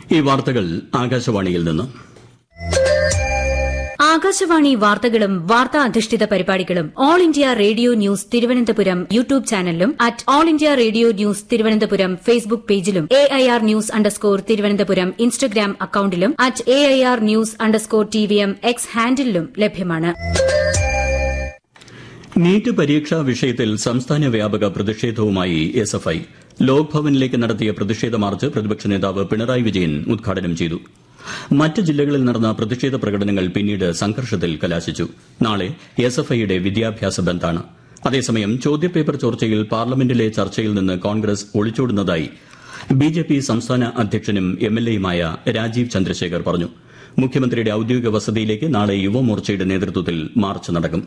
ഈ വാർത്തകൾ ആകാശവാണിയിൽ നിന്ന് ആകാശവാണി വാർത്തകളും വാർത്താ അധിഷ്ഠിത പരിപാടികളും all India radio news Thiruvananthapuram YouTube ചാനലിലും at all India radio news Thiruvananthapuram Facebook പേജിലും A I R news underscore Thiruvananthapuram Instagram അക്കൌണ്ടിലും at A I R news underscore T V M X ഹാൻഡിലും ലഭ്യമാണ് നീറ്റ് പരീക്ഷാ വിഷയത്തിൽ സംസ്ഥാന വ്യാപക പ്രതിഷേധവുമായി എസ് എഫ് ഐ ലോക് ഭവനിലേക്ക് നടത്തിയ പ്രതിഷേധ മാർച്ച് പ്രതിപക്ഷ നേതാവ് പിണറായി വിജയൻ ഉദ്ഘാടനം ചെയ്തു മറ്റ് ജില്ലകളിൽ നടന്ന പ്രതിഷേധ പ്രകടനങ്ങൾ പിന്നീട് സംഘർഷത്തിൽ കലാശിച്ചു നാളെ എസ് എഫ് ഐയുടെ വിദ്യാഭ്യാസ ബന്ദാണ് അതേസമയം ചോദ്യപേപ്പർ ചോർച്ചയിൽ പാർലമെന്റിലെ ചർച്ചയിൽ നിന്ന് കോൺഗ്രസ് ഒളിച്ചോടുന്നതായി ബിജെപി സംസ്ഥാന അധ്യക്ഷനും എംഎൽഎയുമായ രാജീവ് ചന്ദ്രശേഖർ പറഞ്ഞു മുഖ്യമന്ത്രിയുടെ ഔദ്യോഗിക വസതിയിലേക്ക് നാളെ യുവമോർച്ചയുടെ നേതൃത്വത്തിൽ മാർച്ച് നടക്കും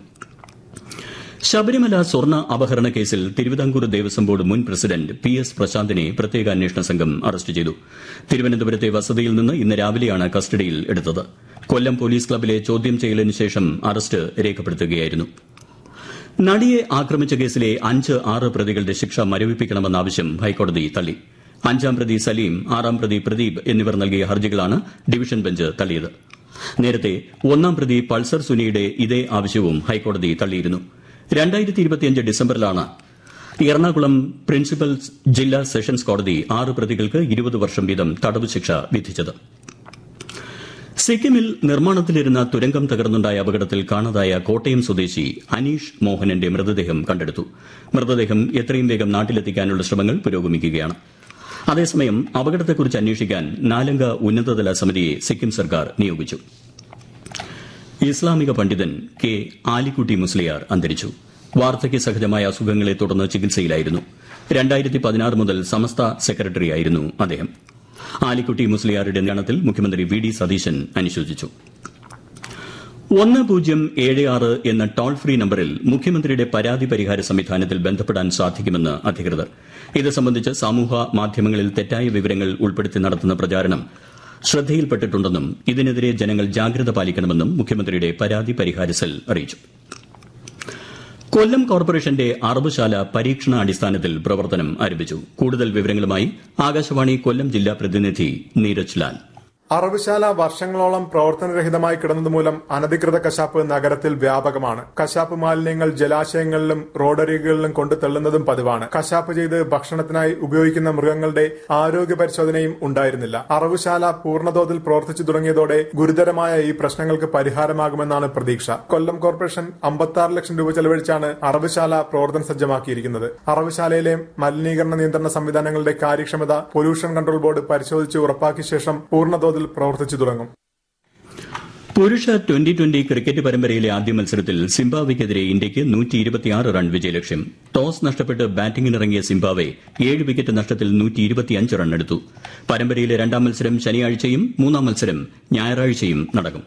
ശബരിമല സ്വർണ്ണ അപഹരണ കേസിൽ തിരുവിതാംകൂർ ദേവസ്വം ബോർഡ് മുൻ പ്രസിഡന്റ് പി എസ് പ്രശാന്തിനെ പ്രത്യേക അന്വേഷണ സംഘം അറസ്റ്റ് ചെയ്തു തിരുവനന്തപുരത്തെ വസതിയിൽ നിന്ന് ഇന്ന് രാവിലെയാണ് കസ്റ്റഡിയിൽ എടുത്തത് കൊല്ലം പോലീസ് ക്ലബിലെ ചോദ്യം ചെയ്യലിന് ശേഷം അറസ്റ്റ് രേഖപ്പെടുത്തുകയായിരുന്നു നടിയെ ആക്രമിച്ച കേസിലെ അഞ്ച് ആറ് പ്രതികളുടെ ശിക്ഷ മരവിപ്പിക്കണമെന്ന ആവശ്യം ഹൈക്കോടതി തള്ളി അഞ്ചാം പ്രതി സലീം ആറാം പ്രതി പ്രദീപ് എന്നിവർ നൽകിയ ഹർജികളാണ് ഡിവിഷൻ ബെഞ്ച് തള്ളിയത് നേരത്തെ ഒന്നാം പ്രതി പൾസർ സുനിയുടെ ഇതേ ആവശ്യവും ഹൈക്കോടതി തള്ളിയിരുന്നു ഡിസംബറിലാണ് എറണാകുളം പ്രിൻസിപ്പൽ ജില്ലാ സെഷൻസ് കോടതി ആറ് പ്രതികൾക്ക് ഇരുപത് വർഷം വീതം തടവ് ശിക്ഷ വിധിച്ചത് സിക്കിമിൽ നിർമ്മാണത്തിലിരുന്ന തുരങ്കം തകർന്നുണ്ടായ അപകടത്തിൽ കാണാതായ കോട്ടയം സ്വദേശി അനീഷ് മോഹനന്റെ മൃതദേഹം കണ്ടെടുത്തു മൃതദേഹം എത്രയും വേഗം നാട്ടിലെത്തിക്കാനുള്ള ശ്രമങ്ങൾ പുരോഗമിക്കുകയാണ് അതേസമയം അപകടത്തെക്കുറിച്ച് അന്വേഷിക്കാൻ നാലംഗ ഉന്നതതല സമിതിയെ സിക്കിം സർക്കാർ നിയോഗിച്ചു ഇസ്ലാമിക പണ്ഡിതൻ കെ ആലിക്കുട്ടി മുസ്ലിയാർ അന്തരിച്ചു വാർദ്ധക്യ സഹജമായ അസുഖങ്ങളെ തുടർന്ന് ചികിത്സയിലായിരുന്നു രണ്ടായിരത്തി പതിനാറ് മുതൽ സമസ്ത സെക്രട്ടറിയായിരുന്നു അദ്ദേഹം ആലിക്കുട്ടി മുസ്ലിയാരുടെ നിര്യാണത്തിൽ മുഖ്യമന്ത്രി വി ഡി സതീശൻ അനുശോചിച്ചു ഒന്ന് പൂജ്യം ഏഴ് ആറ് എന്ന ടോൾ ഫ്രീ നമ്പറിൽ മുഖ്യമന്ത്രിയുടെ പരാതി പരിഹാര സംവിധാനത്തിൽ ബന്ധപ്പെടാൻ സാധിക്കുമെന്ന് അധികൃതർ ഇത് സംബന്ധിച്ച് സമൂഹ മാധ്യമങ്ങളിൽ തെറ്റായ വിവരങ്ങൾ ഉൾപ്പെടുത്തി നടത്തുന്ന പ്രചാരണം ശ്രദ്ധയിൽപ്പെട്ടിട്ടുണ്ടെന്നും ഇതിനെതിരെ ജനങ്ങൾ ജാഗ്രത പാലിക്കണമെന്നും മുഖ്യമന്ത്രിയുടെ പരാതി പരിഹാര സെൽ അറിയിച്ചു കൊല്ലം കോർപ്പറേഷന്റെ അറബുശാല പരീക്ഷണാടിസ്ഥാനത്തിൽ പ്രവർത്തനം ആരംഭിച്ചു കൂടുതൽ വിവരങ്ങളുമായി ആകാശവാണി കൊല്ലം ജില്ലാ പ്രതിനിധി നീരജ് ലാൽ അറവുശാല വർഷങ്ങളോളം പ്രവർത്തനരഹിതമായി കിടന്നതുമൂലം അനധികൃത കശാപ്പ് നഗരത്തിൽ വ്യാപകമാണ് കശാപ്പ് മാലിന്യങ്ങൾ ജലാശയങ്ങളിലും റോഡരികളിലും കൊണ്ടു തള്ളുന്നതും പതിവാണ് കശാപ്പ് ചെയ്ത് ഭക്ഷണത്തിനായി ഉപയോഗിക്കുന്ന മൃഗങ്ങളുടെ ആരോഗ്യ പരിശോധനയും ഉണ്ടായിരുന്നില്ല അറവുശാല പൂർണ്ണതോതിൽ പ്രവർത്തിച്ചു തുടങ്ങിയതോടെ ഗുരുതരമായ ഈ പ്രശ്നങ്ങൾക്ക് പരിഹാരമാകുമെന്നാണ് പ്രതീക്ഷ കൊല്ലം കോർപ്പറേഷൻ അമ്പത്തി ലക്ഷം രൂപ ചെലവഴിച്ചാണ് അറവുശാല പ്രവർത്തന സജ്ജമാക്കിയിരിക്കുന്നത് അറവുശാലയിലെ മലിനീകരണ നിയന്ത്രണ സംവിധാനങ്ങളുടെ കാര്യക്ഷമത പൊല്യൂഷൻ കൺട്രോൾ ബോർഡ് പരിശോധിച്ച് ഉറപ്പാക്കിയ ശേഷം പൂർണ്ണതോതിൽ പ്രവർത്തിച്ചു തുടങ്ങും പുരുഷ ട്വന്റി ട്വന്റി ക്രിക്കറ്റ് പരമ്പരയിലെ ആദ്യ മത്സരത്തിൽ സിംബാബ്വെക്കെതിരെ ഇന്ത്യയ്ക്ക് റൺ വിജയലക്ഷ്യം ടോസ് നഷ്ടപ്പെട്ട് ബാറ്റിംഗിനിറങ്ങിയ സിംബാബ്വെ ഏഴ് വിക്കറ്റ് നഷ്ടത്തിൽ റൺ എടുത്തു പരമ്പരയിലെ രണ്ടാം മത്സരം ശനിയാഴ്ചയും മൂന്നാം മത്സരം ഞായറാഴ്ചയും നടക്കും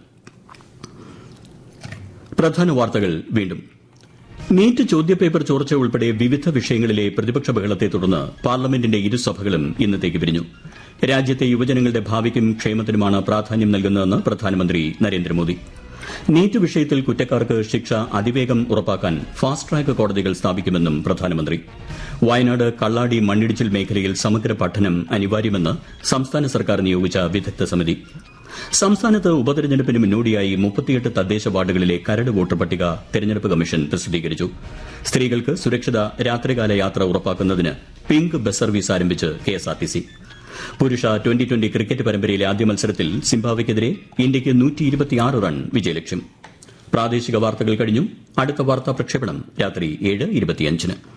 പ്രധാന വാർത്തകൾ വീണ്ടും നീറ്റ് ചോദ്യപേപ്പർ ചോർച്ച ഉൾപ്പെടെ വിവിധ വിഷയങ്ങളിലെ പ്രതിപക്ഷ ബഹളത്തെ തുടർന്ന് പാർലമെന്റിന്റെ ഇരുസഭകളും ഇന്നത്തേക്ക് പിരിഞ്ഞു രാജ്യത്തെ യുവജനങ്ങളുടെ ഭാവിക്കും ക്ഷേമത്തിനുമാണ് പ്രാധാന്യം നൽകുന്നതെന്ന് പ്രധാനമന്ത്രി നരേന്ദ്രമോദി നീറ്റ് വിഷയത്തിൽ കുറ്റക്കാർക്ക് ശിക്ഷ അതിവേഗം ഉറപ്പാക്കാൻ ഫാസ്റ്റ് ട്രാക്ക് കോടതികൾ സ്ഥാപിക്കുമെന്നും പ്രധാനമന്ത്രി വയനാട് കള്ളാടി മണ്ണിടിച്ചിൽ മേഖലയിൽ സമഗ്ര പഠനം അനിവാര്യമെന്ന് സംസ്ഥാന സർക്കാർ നിയോഗിച്ച വിദഗ്ധ സമിതി സംസ്ഥാനത്ത് ഉപതെരഞ്ഞെടുപ്പിന് മുന്നോടിയായി മുപ്പത്തിയെട്ട് തദ്ദേശ വാർഡുകളിലെ കരട് വോട്ടർ പട്ടിക തെരഞ്ഞെടുപ്പ് കമ്മീഷൻ പ്രസിദ്ധീകരിച്ചു സ്ത്രീകൾക്ക് സുരക്ഷിത രാത്രികാല യാത്ര ഉറപ്പാക്കുന്നതിന് പിങ്ക് ബസ് സർവീസ് ആരംഭിച്ച് കെഎസ്ആർടിസി പുരുഷ ട്വന്റി ട്വന്റി ക്രിക്കറ്റ് പരമ്പരയിലെ ആദ്യ മത്സരത്തിൽ സിംബാബ്വെക്കെതിരെ ഇന്ത്യയ്ക്ക് റൺ വിജയലക്ഷ്യം പ്രാദേശിക വാർത്തകൾ കഴിഞ്ഞു അടുത്ത വാർത്താ പ്രക്ഷേപണം രാത്രി ഏഴ് ഇരുപത്തിയഞ്ചിന്